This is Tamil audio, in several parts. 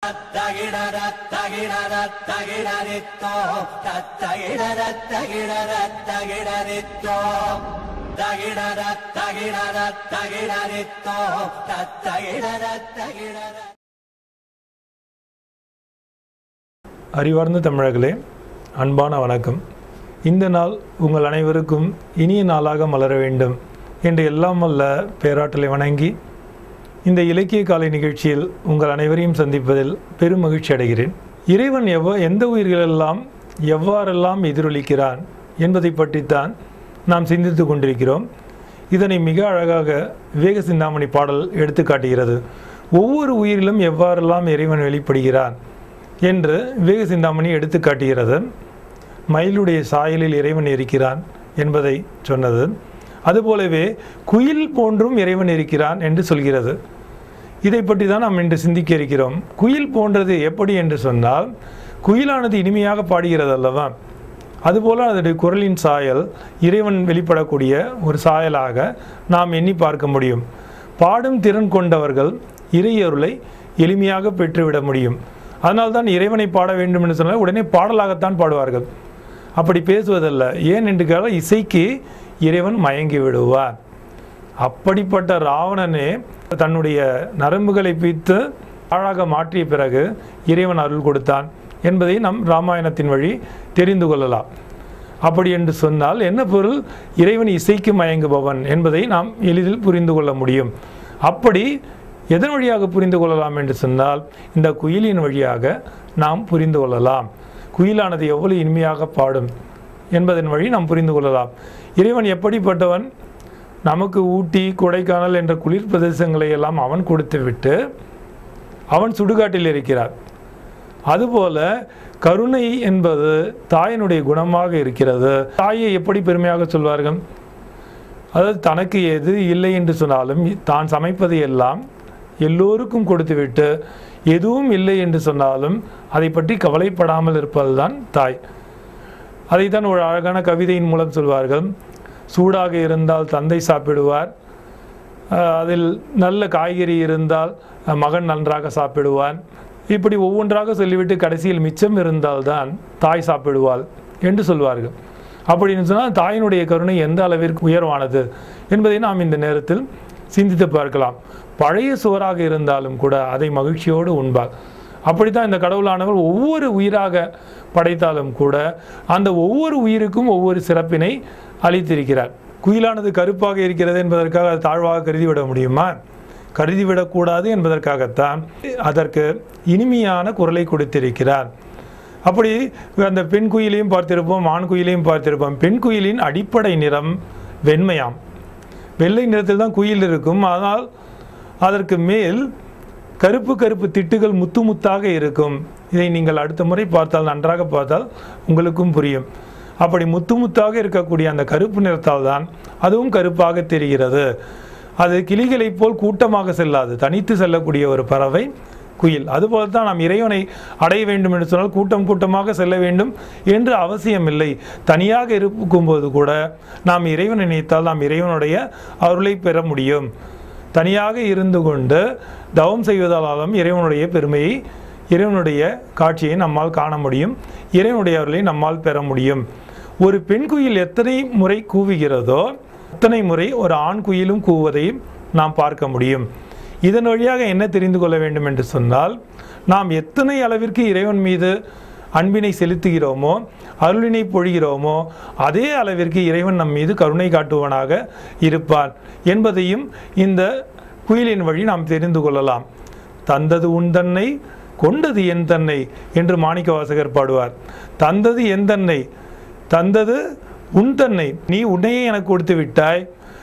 தகிடர தகிடர தகிடரித்தோ தத்தகிடர தகிடர தகிடரித்தோ தகிடர தகிடர தகிடரித்தோ தத்தகிடர தகிடர அறிவார்ந்த தமிழர்களே அன்பான வணக்கம் இந்த நாள் உங்கள் அனைவருக்கும் இனிய நாளாக மலர வேண்டும் என்று எல்லாம் வல்ல பேராற்றலை வணங்கி இந்த இலக்கிய காலை நிகழ்ச்சியில் உங்கள் அனைவரையும் சந்திப்பதில் பெரும் மகிழ்ச்சி அடைகிறேன் இறைவன் எவ்வ எந்த உயிர்களெல்லாம் எவ்வாறெல்லாம் எதிரொலிக்கிறான் என்பதை பற்றித்தான் நாம் சிந்தித்து கொண்டிருக்கிறோம் இதனை மிக அழகாக விவேக சிந்தாமணி பாடல் எடுத்து காட்டுகிறது ஒவ்வொரு உயிரிலும் எவ்வாறெல்லாம் இறைவன் வெளிப்படுகிறான் என்று விவேக சிந்தாமணி எடுத்து காட்டுகிறது மயிலுடைய சாயலில் இறைவன் இருக்கிறான் என்பதை சொன்னது அதுபோலவே குயில் போன்றும் இறைவன் இருக்கிறான் என்று சொல்கிறது இதை பற்றி தான் நாம் இன்று சிந்திக்க இருக்கிறோம் குயில் போன்றது எப்படி என்று சொன்னால் குயிலானது இனிமையாக பாடுகிறது அல்லவா அதுபோல அதனுடைய குரலின் சாயல் இறைவன் வெளிப்படக்கூடிய ஒரு சாயலாக நாம் எண்ணி பார்க்க முடியும் பாடும் திறன் கொண்டவர்கள் இறையருளை எளிமையாக பெற்றுவிட முடியும் அதனால்தான் இறைவனை பாட வேண்டும் என்று சொன்னால் உடனே பாடலாகத்தான் பாடுவார்கள் அப்படி பேசுவதல்ல ஏன் என்று கேட்டால் இசைக்கு இறைவன் மயங்கி விடுவார் அப்படிப்பட்ட ராவணனே தன்னுடைய நரம்புகளை பிய்த்து ஆழாக மாற்றிய பிறகு இறைவன் அருள் கொடுத்தான் என்பதை நம் ராமாயணத்தின் வழி தெரிந்து கொள்ளலாம் அப்படி என்று சொன்னால் என்ன பொருள் இறைவன் இசைக்கு மயங்குபவன் என்பதை நாம் எளிதில் புரிந்து கொள்ள முடியும் அப்படி எதன் வழியாக புரிந்து கொள்ளலாம் என்று சொன்னால் இந்த குயிலின் வழியாக நாம் புரிந்து கொள்ளலாம் குயிலானது எவ்வளவு இனிமையாக பாடும் என்பதன் வழி நாம் புரிந்து கொள்ளலாம் இறைவன் எப்படிப்பட்டவன் நமக்கு ஊட்டி கொடைக்கானல் என்ற குளிர் பிரதேசங்களை எல்லாம் அவன் கொடுத்துவிட்டு அவன் சுடுகாட்டில் இருக்கிறார் அதுபோல கருணை என்பது தாயினுடைய குணமாக இருக்கிறது தாயை எப்படி பெருமையாக சொல்வார்கள் அதாவது தனக்கு எது இல்லை என்று சொன்னாலும் தான் சமைப்பதை எல்லாம் எல்லோருக்கும் கொடுத்துவிட்டு எதுவும் இல்லை என்று சொன்னாலும் அதை பற்றி கவலைப்படாமல் இருப்பதுதான் தாய் அதைத்தான் ஒரு அழகான கவிதையின் மூலம் சொல்வார்கள் சூடாக இருந்தால் தந்தை சாப்பிடுவார் அஹ் அதில் நல்ல காய்கறி இருந்தால் அஹ் மகன் நன்றாக சாப்பிடுவான் இப்படி ஒவ்வொன்றாக சொல்லிவிட்டு கடைசியில் மிச்சம் இருந்தால்தான் தாய் சாப்பிடுவாள் என்று சொல்வார்கள் அப்படின்னு சொன்னால் தாயினுடைய கருணை எந்த அளவிற்கு உயர்வானது என்பதை நாம் இந்த நேரத்தில் சிந்தித்து பார்க்கலாம் பழைய சுவராக இருந்தாலும் கூட அதை மகிழ்ச்சியோடு உண்பாள் அப்படித்தான் இந்த கடவுளானவர் ஒவ்வொரு உயிராக படைத்தாலும் கூட அந்த ஒவ்வொரு உயிருக்கும் ஒவ்வொரு சிறப்பினை அளித்திருக்கிறார் குயிலானது கருப்பாக இருக்கிறது என்பதற்காக அது தாழ்வாக கருதிவிட முடியுமா கருதிவிடக்கூடாது என்பதற்காகத்தான் அதற்கு இனிமையான குரலை கொடுத்திருக்கிறார் அப்படி அந்த பெண் குயிலையும் பார்த்திருப்போம் ஆண் குயிலையும் பார்த்திருப்போம் பெண் குயிலின் அடிப்படை நிறம் வெண்மையாம் வெள்ளை நிறத்தில் தான் குயில் இருக்கும் ஆனால் அதற்கு மேல் கருப்பு கருப்பு திட்டுகள் முத்து முத்தாக இருக்கும் இதை நீங்கள் அடுத்த முறை பார்த்தால் நன்றாக பார்த்தால் உங்களுக்கும் புரியும் அப்படி முத்து முத்தாக இருக்கக்கூடிய அந்த கருப்பு நிறத்தால் தான் அதுவும் கருப்பாக தெரிகிறது அது கிளிகளைப் போல் கூட்டமாக செல்லாது தனித்து செல்லக்கூடிய ஒரு பறவை குயில் அதுபோல தான் நாம் இறைவனை அடைய வேண்டும் என்று சொன்னால் கூட்டம் கூட்டமாக செல்ல வேண்டும் என்று அவசியமில்லை தனியாக இருக்கும்போது கூட நாம் இறைவனை நினைத்தால் நாம் இறைவனுடைய அருளை பெற முடியும் தனியாக இருந்து கொண்டு தவம் செய்வதாலும் இறைவனுடைய பெருமையை இறைவனுடைய காட்சியை நம்மால் காண முடியும் இறைவனுடைய அருளை நம்மால் பெற முடியும் ஒரு பெண் குயில் எத்தனை முறை கூவுகிறதோ அத்தனை முறை ஒரு ஆண் குயிலும் கூவுவதையும் நாம் பார்க்க முடியும் இதன் வழியாக என்ன தெரிந்து கொள்ள வேண்டும் என்று சொன்னால் நாம் எத்தனை அளவிற்கு இறைவன் மீது அன்பினை செலுத்துகிறோமோ அருளினை பொழிகிறோமோ அதே அளவிற்கு இறைவன் நம் மீது கருணை காட்டுவனாக இருப்பான் என்பதையும் இந்த குயிலின் வழி நாம் தெரிந்து கொள்ளலாம் தந்தது உன் தன்னை கொண்டது என் தன்னை என்று மாணிக்க வாசகர் பாடுவார் தந்தது என் தன்னை தந்தது உன் தன்னை நீ உன்னையே எனக்கு கொடுத்து விட்டாய்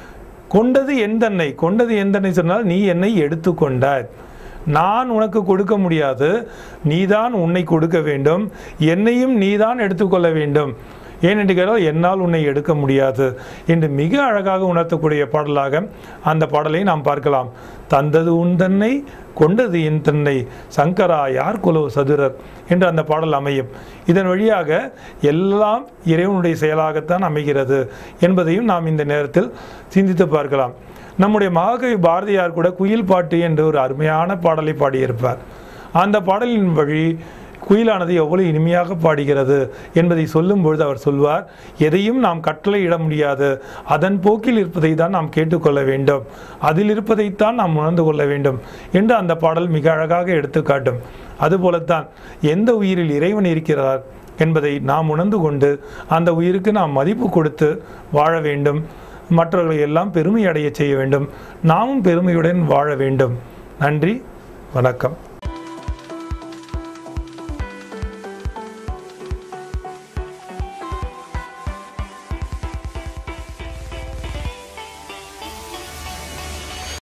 கொண்டது என் தன்னை கொண்டது என் தன்னை சொன்னால் நீ என்னை எடுத்துக்கொண்டாய் நான் உனக்கு கொடுக்க முடியாது நீதான் உன்னை கொடுக்க வேண்டும் என்னையும் நீதான் எடுத்துக்கொள்ள வேண்டும் ஏனென்று கேட்டால் என்னால் உன்னை எடுக்க முடியாது என்று மிக அழகாக உணர்த்தக்கூடிய பாடலாக அந்த பாடலை நாம் பார்க்கலாம் தந்தது உன் தன்னை கொண்டது என் தன்னை சங்கரா யார் குலோ சதுரர் என்று அந்த பாடல் அமையும் இதன் வழியாக எல்லாம் இறைவனுடைய செயலாகத்தான் அமைகிறது என்பதையும் நாம் இந்த நேரத்தில் சிந்தித்து பார்க்கலாம் நம்முடைய மகாகவி பாரதியார் கூட குயில் பாட்டு என்று ஒரு அருமையான பாடலை பாடியிருப்பார் அந்த பாடலின் வழி குயிலானது எவ்வளவு இனிமையாக பாடுகிறது என்பதை சொல்லும் பொழுது அவர் சொல்வார் எதையும் நாம் கட்டளையிட முடியாது அதன் போக்கில் இருப்பதை தான் நாம் கேட்டுக்கொள்ள வேண்டும் அதில் இருப்பதைத்தான் நாம் உணர்ந்து கொள்ள வேண்டும் என்று அந்த பாடல் மிக அழகாக எடுத்துக்காட்டும் அதுபோலத்தான் எந்த உயிரில் இறைவன் இருக்கிறார் என்பதை நாம் உணர்ந்து கொண்டு அந்த உயிருக்கு நாம் மதிப்பு கொடுத்து வாழ வேண்டும் மற்றவர்களை எல்லாம் பெருமை அடைய செய்ய வேண்டும் நாமும் பெருமையுடன் வாழ வேண்டும் நன்றி வணக்கம்